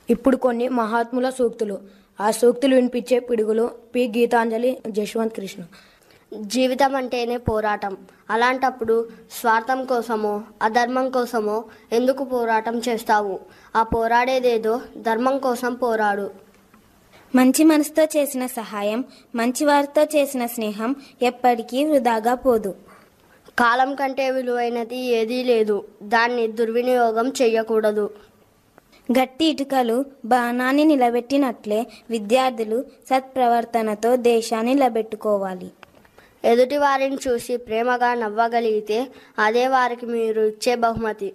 ఇప్పుడు కొన్ని మహాత్ముల సూక్తులు ఆ సూక్తులు వినిపించే పిడుగులు పి గీతాంజలి జశ్వంత్ కృష్ణ జీవితం అంటేనే పోరాటం అలాంటప్పుడు స్వార్థం కోసమో అధర్మం కోసమో ఎందుకు పోరాటం చేస్తావు ఆ పోరాడేదేదో ధర్మం కోసం పోరాడు మంచి మనసుతో చేసిన సహాయం మంచి వారితో చేసిన స్నేహం ఎప్పటికీ వృధాగా పోదు కాలం కంటే విలువైనది ఏదీ లేదు దాన్ని దుర్వినియోగం చేయకూడదు గట్టి ఇటుకలు బాణాన్ని నిలబెట్టినట్లే విద్యార్థులు సత్ప్రవర్తనతో దేశాన్ని నిలబెట్టుకోవాలి ఎదుటి వారిని చూసి ప్రేమగా నవ్వగలిగితే అదే వారికి మీరు ఇచ్చే బహుమతి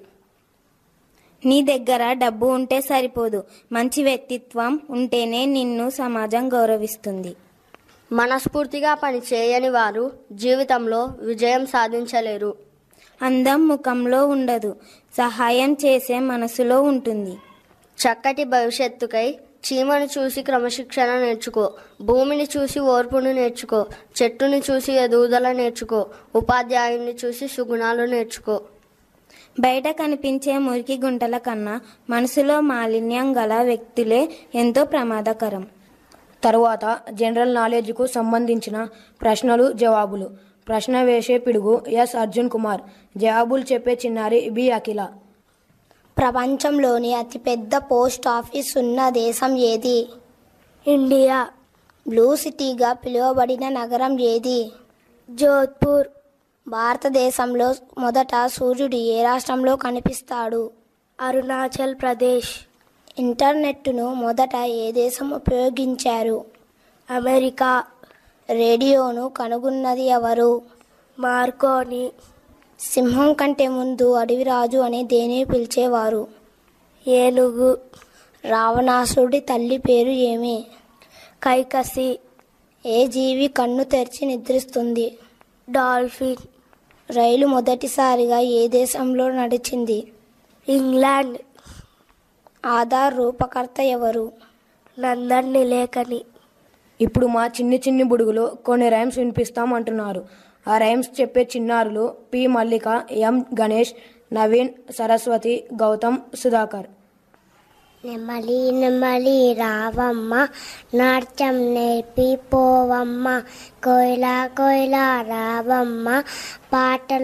నీ దగ్గర డబ్బు ఉంటే సరిపోదు మంచి వ్యక్తిత్వం ఉంటేనే నిన్ను సమాజం గౌరవిస్తుంది మనస్ఫూర్తిగా పని చేయని వారు జీవితంలో విజయం సాధించలేరు అందం ముఖంలో ఉండదు సహాయం చేసే మనసులో ఉంటుంది చక్కటి భవిష్యత్తుకై చీమను చూసి క్రమశిక్షణ నేర్చుకో భూమిని చూసి ఓర్పును నేర్చుకో చెట్టుని చూసి ఎదుగుదల నేర్చుకో ఉపాధ్యాయుని చూసి సుగుణాలు నేర్చుకో బయట కనిపించే మురికి గుంటల కన్నా మనసులో మాలిన్యం గల వ్యక్తులే ఎంతో ప్రమాదకరం తరువాత జనరల్ నాలెడ్జ్కు సంబంధించిన ప్రశ్నలు జవాబులు ప్రశ్న వేసే పిడుగు ఎస్ అర్జున్ కుమార్ జవాబులు చెప్పే చిన్నారి బి అఖిల ప్రపంచంలోని అతిపెద్ద పోస్ట్ ఆఫీస్ ఉన్న దేశం ఏది ఇండియా బ్లూ సిటీగా పిలువబడిన నగరం ఏది జోధ్పూర్ భారతదేశంలో మొదట సూర్యుడు ఏ రాష్ట్రంలో కనిపిస్తాడు అరుణాచల్ ప్రదేశ్ ఇంటర్నెట్ను మొదట ఏ దేశం ఉపయోగించారు అమెరికా రేడియోను కనుగొన్నది ఎవరు మార్కోని సింహం కంటే ముందు అడవిరాజు అని దేని పిలిచేవారు ఏనుగు రావణాసుడి తల్లి పేరు ఏమి కైకసి ఏ జీవి కన్ను తెరిచి నిద్రిస్తుంది డాల్ఫిన్ రైలు మొదటిసారిగా ఏ దేశంలో నడిచింది ఇంగ్లాండ్ ఆధార్ రూపకర్త ఎవరు నందన్ నిలేకని ఇప్పుడు మా చిన్ని చిన్ని బుడుగులో కొన్ని రైమ్స్ వినిపిస్తాం అంటున్నారు ఆ రైమ్స్ చెప్పే చిన్నారులు పి మల్లిక ఎం గణేష్ నవీన్ సరస్వతి గౌతమ్ సుధాకర్ నెమలి నెమలి రావమ్మ నాట్యం నేర్పి పోవమ్మ కోయిలా కోయిలా రావమ్మ పాటలు